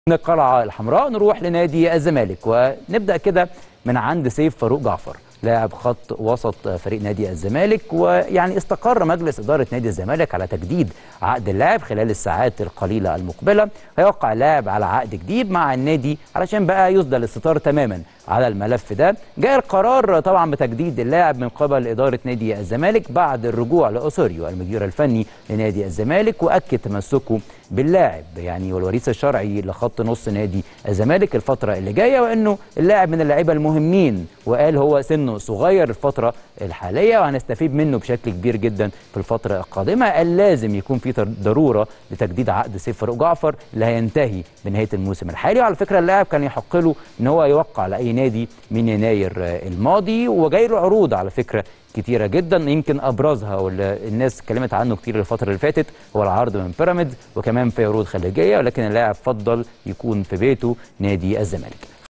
من القلعه الحمراء نروح لنادي الزمالك ونبدا كده من عند سيف فاروق جعفر لاعب خط وسط فريق نادي الزمالك ويعني استقر مجلس اداره نادي الزمالك على تجديد عقد اللاعب خلال الساعات القليله المقبله هيوقع اللاعب على عقد جديد مع النادي علشان بقى يسدل الستار تماما على الملف ده جاء القرار طبعا بتجديد اللاعب من قبل اداره نادي الزمالك بعد الرجوع لاوسوريو المدير الفني لنادي الزمالك واكد تمسكه باللاعب يعني والوريث الشرعي لخط نص نادي الزمالك الفتره اللي جايه وانه اللاعب من اللعيبه المهمين وقال هو سنه صغير الفتره الحاليه وهنستفيد منه بشكل كبير جدا في الفتره القادمه قال لازم يكون في ضروره لتجديد عقد سيف فاروق جعفر اللي هينتهي بنهايه الموسم الحالي وعلى فكره اللاعب كان يحق له ان هو يوقع لاي نادي من يناير الماضي وجاي له عروض على فكره كتيرة جدا يمكن أبرزها واللي الناس اتكلمت عنه كتير الفترة اللي فاتت هو العرض من بيراميدز وكمان في عروض خارجية ولكن اللاعب فضل يكون في بيته نادي الزمالك